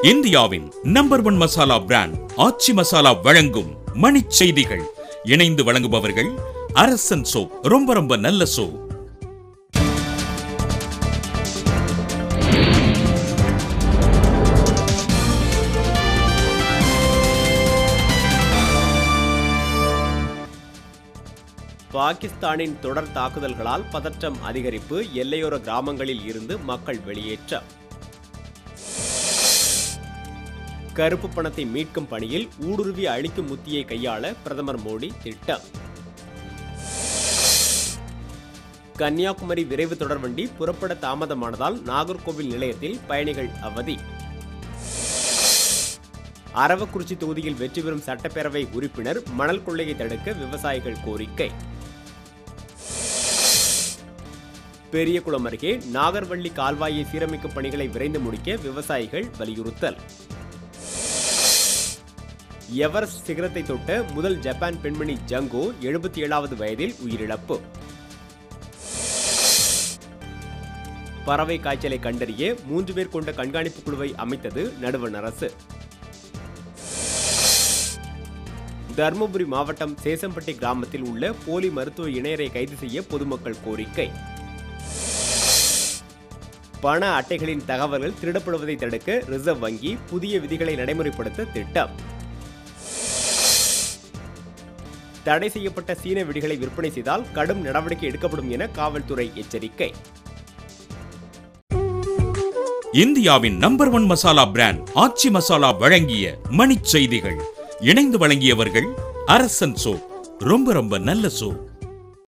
இந்தியாவின் number one masala brand Aachi masala வழங்கும் மணிச் செய்திகள் இணைந்து வழங்குபவர்கள் அரசன் சோப் ரொம்ப ரொம்ப நல்ல சோப் பாகிஸ்தானின் தொடர் தாக்குதல்களால் பதற்றம் அதிகரிப்பு எல்லையோர கிராமங்களில் இருந்து மக்கள் வெளியேற்றம் கருப்பு பணத்தை மீட்கும் பணியில் ஊடுருவி அழிக்கும் உத்தியை கையாள பிரதமர் மோடி திட்டம் கன்னியாகுமரி விரைவு தொடர்வண்டி புறப்பட தாமதமானதால் நாகர்கோவில் நிலையத்தில் பயணிகள் அவதி அரவக்குறிச்சி தொகுதியில் வெற்றி பெறும் சட்டப்பேரவை உறுப்பினர் மணல் கொள்ளையை தடுக்க விவசாயிகள் கோரிக்கை பெரியகுளம் அருகே நாகர்வள்ளி கால்வாயை சீரமைக்கும் பணிகளை விரைந்து முடிக்க விவசாயிகள் வலியுறுத்தல் எவரெஸ்ட் சிகரத்தை தொட்ட முதல் ஜப்பான் பெண்மணி ஜங்கோ எழுபத்தி ஏழாவது வயதில் உயிரிழப்பு பறவை காய்ச்சலை கண்டறிய மூன்று பேர் கொண்ட கண்காணிப்பு குழுவை அமைத்தது நடுவண் அரசு தருமபுரி மாவட்டம் சேசம்பட்டி கிராமத்தில் உள்ள போலி மருத்துவ இணையரை கைது செய்ய பொதுமக்கள் கோரிக்கை பண அட்டைகளின் தகவல்கள் திருடப்படுவதை தடுக்க ரிசர்வ் வங்கி புதிய விதிகளை நடைமுறைப்படுத்த திட்டம் தடை செய்யப்பட்ட சீன வெடிகளை விற்பனை செய்தால் கடும் நடவடிக்கை எடுக்கப்படும் என காவல்துறை எச்சரிக்கை இந்தியாவின் number one masala brand Aachi masala வழங்கிய மணிச் செய்திகள் இணைந்து வழங்கியவர்கள் அரசன் சோப் ரொம்ப ரொம்ப நல்ல சோப்